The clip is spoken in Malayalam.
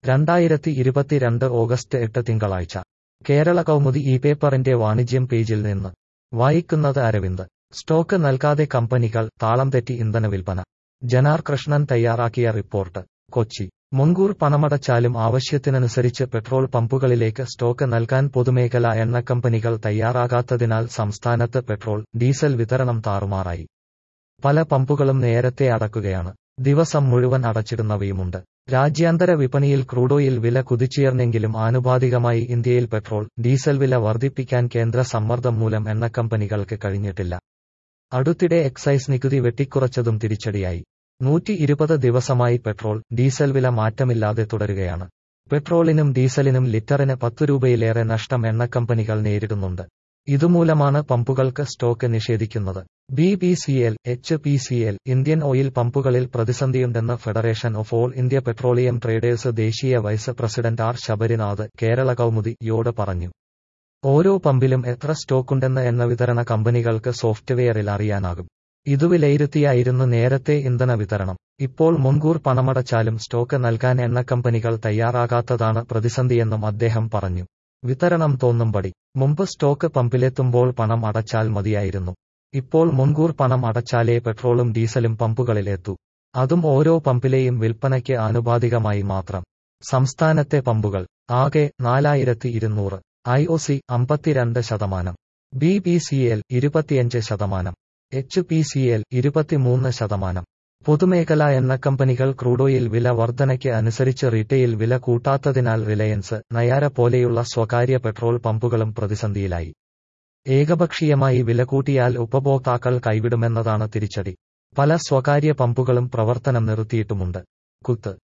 രണ്ടായിരത്തി ഇരുപത്തിരണ്ട് ഓഗസ്റ്റ് എട്ട് തിങ്കളാഴ്ച കേരള കൗമുദി ഈ പേപ്പറിന്റെ വാണിജ്യം പേജിൽ നിന്ന് വായിക്കുന്നത് അരവിന്ദ് സ്റ്റോക്ക് നൽകാതെ കമ്പനികൾ താളം തെറ്റി ഇന്ധന വിൽപ്പന ജനാർ കൃഷ്ണൻ തയ്യാറാക്കിയ റിപ്പോർട്ട് കൊച്ചി മുൻകൂർ പണമടച്ചാലും ആവശ്യത്തിനനുസരിച്ച് പെട്രോൾ പമ്പുകളിലേക്ക് സ്റ്റോക്ക് നൽകാൻ പൊതുമേഖലാ എണ്ണക്കമ്പനികൾ തയ്യാറാകാത്തതിനാൽ സംസ്ഥാനത്ത് പെട്രോൾ ഡീസൽ വിതരണം താറുമാറായി പല പമ്പുകളും നേരത്തെ അടക്കുകയാണ് ദിവസം മുഴുവൻ അടച്ചിടുന്നവയുമുണ്ട് രാജ്യാന്തര വിപണിയിൽ ക്രൂഡോയിൽ വില കുതിച്ചുയർന്നെങ്കിലും ആനുപാതികമായി ഇന്ത്യയിൽ പെട്രോൾ ഡീസൽ വില വർദ്ധിപ്പിക്കാൻ കേന്ദ്ര സമ്മർദ്ദം മൂലം എണ്ണക്കമ്പനികൾക്ക് കഴിഞ്ഞിട്ടില്ല അടുത്തിടെ എക്സൈസ് നികുതി വെട്ടിക്കുറച്ചതും തിരിച്ചടിയായി നൂറ്റി ഇരുപത് ദിവസമായി പെട്രോൾ ഡീസൽ വില മാറ്റമില്ലാതെ തുടരുകയാണ് പെട്രോളിനും ഡീസലിനും ലിറ്ററിന് പത്തു രൂപയിലേറെ നഷ്ടം എണ്ണക്കമ്പനികൾ നേരിടുന്നുണ്ട് ഇതുമൂലമാണ് പമ്പുകൾക്ക് സ്റ്റോക്ക് നിഷേധിക്കുന്നത് B P C L H P C L Indian oil പമ്പുകളിൽ പ്രതിസന്ധിയുണ്ടെന്ന് federation of all India petroleum traders ദേശീയ vice president R Sabarinath Kerala Kaumudi യോട് പറഞ്ഞു ഓരോ പമ്പിലും എത്ര സ്റ്റോക്കുണ്ടെന്ന് എന്ന വിതരണ കമ്പനികൾക്ക് സോഫ്റ്റ്വെയറിൽ അറിയാനാകും ഇത് വിലയിരുത്തിയായിരുന്നു നേരത്തെ ഇന്ധന വിതരണം ഇപ്പോൾ മുൻകൂർ പണമടച്ചാലും സ്റ്റോക്ക് നൽകാൻ എണ്ണക്കമ്പനികൾ തയ്യാറാകാത്തതാണ് പ്രതിസന്ധിയെന്നും അദ്ദേഹം പറഞ്ഞു വിതരണം തോന്നുംപടി മുമ്പ് സ്റ്റോക്ക് പമ്പിലെത്തുമ്പോൾ പണം അടച്ചാൽ മതിയായിരുന്നു ഇപ്പോൾ മുൻകൂർ പണം അടച്ചാലേ പെട്രോളും ഡീസലും പമ്പുകളിൽ എത്തൂ അതും ഓരോ പമ്പിലെയും വിൽപ്പനയ്ക്ക് ആനുപാതികമായി മാത്രം സംസ്ഥാനത്തെ പമ്പുകൾ ആകെ നാലായിരത്തി ഇരുന്നൂറ് ഐ ഒ സി അമ്പത്തിരണ്ട് ശതമാനം ബി പി സി എൽ ഇരുപത്തിയഞ്ച് ശതമാനം എച്ച് പി സി എൽ ഇരുപത്തിമൂന്ന് ശതമാനം പൊതുമേഖലാ എണ്ണക്കമ്പനികൾ ക്രൂഡോയിൽ വില വർധനയ്ക്ക് അനുസരിച്ച് റീറ്റെയിൽ വില കൂട്ടാത്തതിനാൽ റിലയൻസ് നയാര പോലെയുള്ള സ്വകാര്യ പെട്രോൾ പമ്പുകളും പ്രതിസന്ധിയിലായി ഏകപക്ഷീയമായി വില കൂട്ടിയാൽ ഉപഭോക്താക്കൾ കൈവിടുമെന്നതാണ് തിരിച്ചടി പല സ്വകാര്യ പമ്പുകളും പ്രവർത്തനം നിർത്തിയിട്ടുമുണ്ട് കുത്ത്